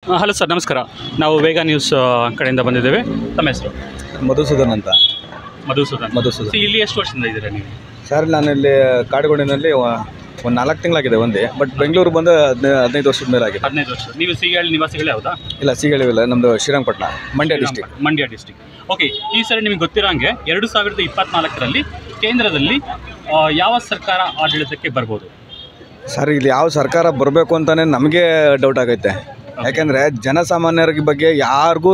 Hello sir ನಮಸ್ಕಾರ ನಾವು ವೇಗ ನ್ಯೂಸ್ ಆ, ಕಡೆಯಿಂದ ಬಂದಿದ್ದೇವೆ ತಮ್ಮ ಹೆಸರು ಮಧುಸೂದನ್ ಅಂತ ಮಧುಸೂದನ್ ಮಧುಸೂದನ್ So, ಇಲ್ಲಿ ಎಷ್ಟು ವರ್ಷದಿಂದ ಇದ್ದೀರಾ ನೀವು ಸರ್ ನಾನು ಇಲ್ಲಿ ಕಾಡುಗೋಡಿನಲ್ಲಿ ಒಂದು ನಾಲ್ಕು ತಿಂಗಳಾಗಿದೆ ಒಂದೇ ಬಟ್ ಬೆಂಗಳೂರು ಬಂದು ಹದಿನೈದು ಹದಿನೈದು ವರ್ಷದ ಮೇಲೆ ಆಗಿದೆ ಹದಿನೈದು ವರ್ಷ ನೀವು ಸಿಗಳಿ ನಿವಾಸಿಗಳೇ ಹೌದಾ ಇಲ್ಲ ಸಿಗಳಿವಿಲ್ಲ ನಮ್ಮದು Srirangapatna Mandya district Mandya district okay ಈ ಸರಿ ನಿಮಗೆ ಗೊತ್ತಿರೋ ಹಾಗೆ ಎರಡು ಸಾವಿರದ ಇಪ್ಪತ್ನಾಲ್ಕರಲ್ಲಿ ಕೇಂದ್ರದಲ್ಲಿ ಆ, ಯಾವ ಸರ್ಕಾರ ಆಡಳಿತಕ್ಕೆ ಬರ್ಬೋದು ಸರ್ ಇಲ್ಲಿ ಯಾವ ಸರ್ಕಾರ ಬರಬೇಕು ಅಂತಾನೆ ನಮಗೆ ಡೌಟ್ ಆಗೈತೆ ಯಾಕೆಂದರೆ ಜನಸಾಮಾನ್ಯರ ಬಗ್ಗೆ ಯಾರಿಗೂ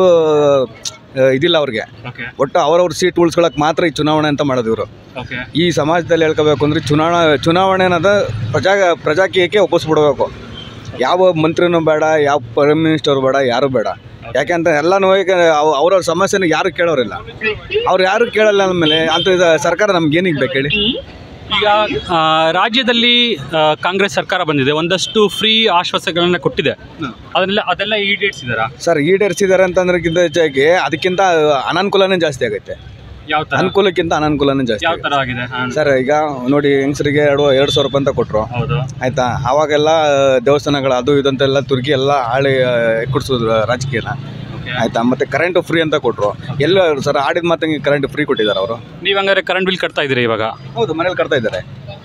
ಆ, ಇದಿಲ್ಲ ಅವ್ರಿಗೆ ಓಕೆ ಒಟ್ಟು ಅವ್ರವ್ರ ಸೀಟ್ ಉಳಿಸ್ಕೊಳಕ್ಕೆ ಮಾತ್ರ ಈ ಚುನಾವಣೆ ಅಂತ ಮಾಡೋದು ಇವರು ಓಕೆ ಈ ಸಮಾಜದಲ್ಲಿ ಹೇಳ್ಕೋಬೇಕು ಅಂದರೆ ಚುನಾವಣಾ ಚುನಾವಣೆ ಅನ್ನೋದು ಪ್ರಜಾ ಪ್ರಜಾಕೀಯಕ್ಕೆ ಒಪ್ಪಿಸ್ಬಿಡ್ಬೇಕು ಯಾವ ಮಂತ್ರಿನೂ ಬೇಡ ಯಾವ ಪ್ರೈಮ್ ಮಿನಿಸ್ಟರ್ ಬೇಡ ಯಾರು ಬೇಡ ಯಾಕೆಂತ ಎಲ್ಲನೂ ಈಗ ಅವ್- ಅವ್ರವ್ರ ಸಮಸ್ಯೆನ ಯಾರು ಕೇಳೋರಿಲ್ಲ ಅವ್ರು ಯಾರು ಕೇಳಲ್ಲ ಅಂದಮೇಲೆ ಅಂತ ಇದು ಸರ್ಕಾರ ನಮ್ಗೆ ಏನಿಗೆ ಬೇಕು ಹೇಳಿ ಈಗ ಆ, ರಾಜ್ಯದಲ್ಲಿ ಆ, ಕಾಂಗ್ರೆಸ್ ಸರ್ಕಾರ ಬಂದಿದೆ ಒಂದಷ್ಟು ಫ್ರೀ ಆಶ್ವಾಸಗಳನ್ನ ಕೊಟ್ಟಿದೆ ಅದನ್ನೆಲ್ಲ ಅದೆಲ್ಲ ಈಡೇರಿಸಿದಾರಾ ಸರ್ ಈಡೇರಿಸಿದ್ದಾರೆ ಅಂತಂದ್ರಕ್ಕಿಂತ ಹೆಚ್ಚಾಗಿ ಅದಕ್ಕಿಂತ ಅನಾನುಕೂಲನೇ ಜಾಸ್ತಿ ಆಗೈತೆ ಯಾವ ತರ ಅನುಕೂಲಕ್ಕಿಂತ ಅನಾನುಕೂಲನೇ ಜಾಸ್ತಿ ಯಾವ ಆಗೈತೆ. ತರ ಆಗಿದೆ ಹಾ, ಸರ್ ಈಗ ನೋಡಿ ಹೆಂಗಸರಿಗೆ ಎರಡು ಎರಡು ಸಾವಿರ ರೂಪಾಯಿ ಅಂತ ಕೊಟ್ಟರು ಹೌದು ಆಯ್ತಾ ಅವಾಗೆಲ್ಲ ದೇವಸ್ಥಾನಗಳು ಅದು ಇದು ಅಂತೆಲ್ಲ ತುರ್ಗಿ ಎಲ್ಲ ಹಾಳಿ ಕುಡಿಸೋದು ರಾಜಕೀಯನ ಓಕೆ ಆಯ್ತಾ ಮತ್ತೆ ಕರೆಂಟ್ ಫ್ರೀ ಅಂತ ಕೊಟ್ಟರು ಎಲ್ಲ ಸರ್ ಆಡಿದ ಮಾತಂಗೆ ಕರೆಂಟ್ ಫ್ರೀ ಕೊಟ್ಟಿದ್ದಾರೆ ಅವರು ನೀವು ಹಂಗಾರೆ ಕರೆಂಟ್ ಬಿಲ್ ಕಟ್ತಾ ಇದ್ದೀರಿ ಇವಾಗ ಹೌದು ಮನೇಲಿ ಕಟ್ತಾ ಇದ್ದಾರೆ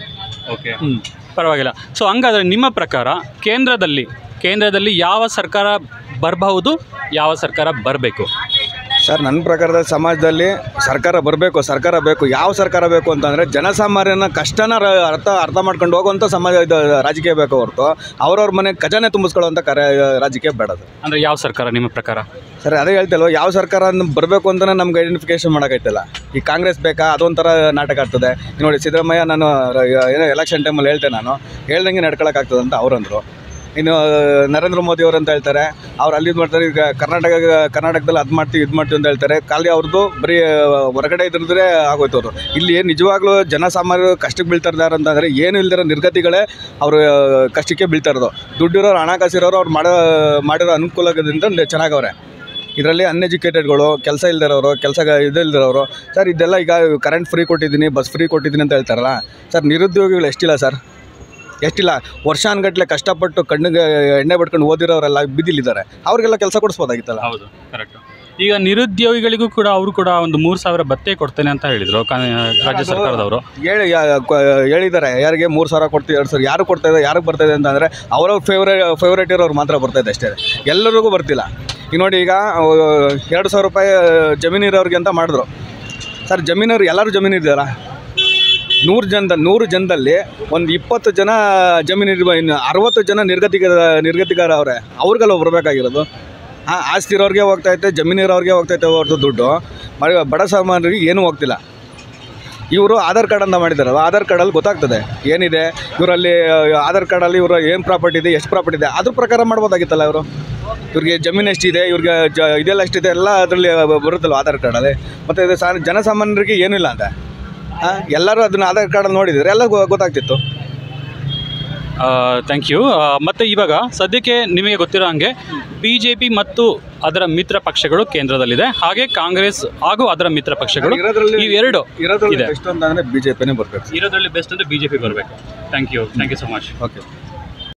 ಓಕೆ ಪರವಾಗಿಲ್ಲ ಸೊ ಹಂಗಾದ್ರೆ ನಿಮ್ಮ ಪ್ರಕಾರ ಕೇಂದ್ರದಲ್ಲಿ ಕೇಂದ್ರದಲ್ಲಿ ಯಾವ ಸರ್ಕಾರ ಬರಬಹುದು ಯಾವ ಸರ್ಕಾರ ಬರಬೇಕು ಸರ್ ನನ್ನ ಪ್ರಕಾರದ ಸಮಾಜದಲ್ಲಿ ಸರ್ಕಾರ ಬರಬೇಕು ಸರ್ಕಾರ ಬೇಕು ಯಾವ ಸರ್ಕಾರ ಬೇಕು ಅಂತಂದರೆ ಜನಸಾಮಾನ್ಯನ ಕಷ್ಟನ ರ- ಅರ್ಥ ಅರ್ಥ ಮಾಡ್ಕೊಂಡು ಹೋಗುವಂಥ ಸಮಾಜ ಇದು ರಾಜಕೀಯ ಬೇಕು ಹೊರತು ಅವ್ರವ್ರ ಮನೆ ಖಜಾನೆ ತುಂಬಿಸ್ಕೊಳ್ಳೋಂಥ ಕರೆ ರಾಜಕೀಯ ಬೇಡ ಅದು ಅಂದರೆ ಯಾವ ಸರ್ಕಾರ ನಿಮ್ಮ ಪ್ರಕಾರ ಸರ್ ಅದೇ ಹೇಳ್ತಲ್ವ ಯಾವ ಸರ್ಕಾರ ಬರಬೇಕು ಅಂತಲೇ ನಮ್ಗೆ ಐಡೆಂಟಿಫಿಕೇಶನ್ ಮಾಡೋಕ್ಕೈತಲ್ಲ ಈ ಕಾಂಗ್ರೆಸ್ ಬೇಕಾ ಅದೊಂಥರ ನಾಟಕ ಆಗ್ತದೆ ಈಗ ನೋಡಿ ಸಿದ್ದರಾಮಯ್ಯ ನಾನು ರ- ಏನೋ ಎಲೆಕ್ಷನ್ ಟೈಮಲ್ಲಿ ಹೇಳ್ತೆ ನಾನು ಹೇಳ್ದಂಗೆ ನಡ್ಕೊಳಕ್ಕಾಗ್ತದೆ ಅಂತ ಅವರಂದರು ಇನ್ನು ನರೇಂದ್ರ ಮೋದಿ ಅವರು ಅಂತ ಹೇಳ್ತಾರೆ ಅವ್ರು ಅಲ್ಲಿ ಇದು ಮಾಡ್ತಾರೆ ಈಗ ಕರ್ನಾಟಕ ಕರ್ನಾಟಕದಲ್ಲಿ ಅದು ಮಾಡ್ತೀವಿ ಇದು ಮಾಡ್ತೀವಿ ಅಂತ ಹೇಳ್ತಾರೆ ಖಾಲಿ ಅವ್ರದ್ದು ಬರೀ ಹೊರಗಡೆ ಇದ್ರದ್ರೆ ಆಗೋಯ್ತು ಅವರು ಇಲ್ಲಿ ನಿಜವಾಗ್ಲೂ ಜನಸಾಮಾನ್ಯರು ಕಷ್ಟಕ್ಕೆ ಬೀಳ್ತಾ ಇದ್ದಾರೆ ಅಂತಂದರೆ ಏನು ಇಲ್ದಿರೋ ನಿರ್ಗತಿಗಳೇ ಅವರು ಕಷ್ಟಕ್ಕೆ ಬೀಳ್ತಾ ಇರೋದು ದುಡ್ಡಿರೋರು ಹಣಕಾಸಿರೋರು ಅವ್ರು ಮಾಡೋ ಮಾಡಿರೋ ಅನುಕೂಲದಿಂದ ಚೆನ್ನಾಗವ್ರೆ ಇದರಲ್ಲಿ ಅನ್ಎಜುಕೇಟೆಡ್ಗಳು ಕೆಲಸ ಇಲ್ದಿರೋರು ಕೆಲಸ ಇದು ಇಲ್ದಿರೋರು ಸರ್ ಇದೆಲ್ಲ ಈಗ ಕರೆಂಟ್ ಫ್ರೀ ಕೊಟ್ಟಿದ್ದೀನಿ ಬಸ್ ಫ್ರೀ ಕೊಟ್ಟಿದ್ದೀನಿ ಅಂತ ಹೇಳ್ತಾರಲ್ಲ ಸರ್ ನಿರುದ್ಯೋಗಿಗಳು ಎಷ್ಟಿಲ್ಲ ಸರ್ ಎಷ್ಟಿಲ್ಲ ವರ್ಷಾನ್ಗಟ್ಲೆ ಕಷ್ಟಪಟ್ಟು ಕಣ್ಣಿಗೆ ಎಣ್ಣೆ ಬಿಟ್ಕೊಂಡು ಓದಿರೋರೆಲ್ಲ ಬಿದ್ದಿಲ್ಲಿದ್ದಾರೆ ಅವ್ರಿಗೆಲ್ಲ ಕೆಲಸ ಕೊಡಿಸ್ಬೋದಾಗಿತ್ತಲ್ಲ ಹೌದು ಕರೆಕ್ಟ್ ಈಗ ನಿರುದ್ಯೋಗಿಗಳಿಗೂ ಕೂಡ ಅವರು ಕೂಡ ಒಂದು ಮೂರು ಸಾವಿರ ಭತ್ತೆ ಕೊಡ್ತೇನೆ ಅಂತ ಹೇಳಿದರು ರಾಜ್ಯ ಸರ್ಕಾರದವರು ಹೇಳಿ ಯಾ- ಕ- ಹೇಳಿದ್ದಾರೆ ಯಾರಿಗೆ ಮೂರು ಸಾವಿರ ಕೊಡ್ತೀವಿ ಎರಡು ಸಾವಿರ ಯಾರು ಕೊಡ್ತಾ ಇದೆ ಯಾರಿಗೆ ಬರ್ತಾ ಇದೆ ಅಂತಂದರೆ ಅವ್ರವ್ರ ಫೇವ್ರೇಟ್ ಫೇವ್ರೇಟ್ ಇರೋರು ಮಾತ್ರ ಬರ್ತಾ ಇದೆ ಅಷ್ಟೇ ಎಲ್ಲರಿಗೂ ಬರ್ತಿಲ್ಲ ಈಗ ನೋಡಿ ಈಗ ಅವ್ ಎರಡು ಸಾವಿರ ರೂಪಾಯಿ ಜಮೀನು ಇರೋರಿಗೆ ಅಂತ ಮಾಡಿದ್ರು ಸರ್ ಜಮೀನವ್ರು ಎಲ್ಲರೂ ಜಮೀನು ಇದ್ದಾರಾ ನೂರು ಜನದ ನೂರು ಜನದಲ್ಲಿ ಒಂದು ಇಪ್ಪತ್ತು ಜನ ಜಮೀನು ಇರುವ ಇನ್ನು ಅರವತ್ತು ಜನ ನಿರ್ಗತಿಕ ನಿರ್ಗತಿಗಾರ ಅವರೇ ಅವ್ರಿಗೆಲ್ಲ ಬರಬೇಕಾಗಿರೋದು ಆ ಆಸ್ತಿ ಇರೋರಿಗೆ ಹೋಗ್ತೈತೆ ಜಮೀನು ಇರೋರಿಗೆ ಹೋಗ್ತೈತೆ ಹೊರತು ದುಡ್ಡು మరి ಬಡ ಸಾಮಾನ್ಯರಿಗೆ ಏನೂ ಹೋಗ್ತಿಲ್ಲ ಇವರು ಆಧಾರ್ ಕಾರ್ಡ್ ಅಂತ ಮಾಡಿದಾರಲ್ಲ ಆಧಾರ್ ಕಾರ್ಡಲ್ಲಿ ಗೊತ್ತಾಗ್ತದೆ ಏನಿದೆ ಇವರಲ್ಲಿ ಆಧಾರ್ ಕಾರ್ಡಲ್ಲಿ ಇವರು ಏನು ಪ್ರಾಪರ್ಟಿ ಇದೆ ಎಷ್ಟು ಪ್ರಾಪರ್ಟಿ ಇದೆ ಅದ್ರ ಪ್ರಕಾರ ಮಾಡ್ಬೋದಾಗಿತ್ತಲ್ಲ ಇವರು ಇವ್ರಿಗೆ ಜಮೀನು ಎಷ್ಟಿದೆ ಇವ್ರಿಗೆ ಜ ಇದೆಲ್ಲ ಎಷ್ಟಿದೆ ಎಲ್ಲ ಅದರಲ್ಲಿ ಬರುತ್ತಲ್ಲ ಆಧಾರ್ ಕಾರ್ಡಲ್ಲಿ ಮತ್ತು ಇದು ಸಾ ಜನಸಾಮಾನ್ಯರಿಗೆ ಏನೂ ಇಲ್ಲ ಅಂತ ಆ, ಎಲ್ಲರೂ ಅದನ್ನ ಆಧಾರ್ ಕಾರ್ಡಲ್ಲಿ ನೋಡಿದರೆ ಎಲ್ಲ ಗೊ- ಗೊತ್ತಾಗ್ತಿತ್ತು ಥ್ಯಾಂಕ್ ಯು ಮತ್ತು ಇವಾಗ ಸದ್ಯಕ್ಕೆ ನಿಮಗೆ ಗೊತ್ತಿರೋ ಹಾಗೆ ಬಿ ಜೆ ಪಿ ಮತ್ತು ಅದರ ಮಿತ್ರ ಪಕ್ಷಗಳು ಕೇಂದ್ರದಲ್ಲಿದೆ ಹಾಗೆ ಕಾಂಗ್ರೆಸ್ ಹಾಗೂ ಅದರ ಮಿತ್ರ ಪಕ್ಷಗಳು ಇರೋದ್ರಲ್ಲಿ- ಇವೆರಡು ಇರೋದ್ರಲ್ಲಿ ಇದೆ ಬೆಸ್ಟ್ ಅಂತಂದರೆ ಬಿ ಜೆ ಪಿನೇ ಬರಬೇಕು ಇರೋದ್ರಲ್ಲಿ ಬೆಸ್ಟ್ ಅಂದರೆ ಬಿ ಜೆ ಪಿ ಬರಬೇಕು thank you thank you so much okay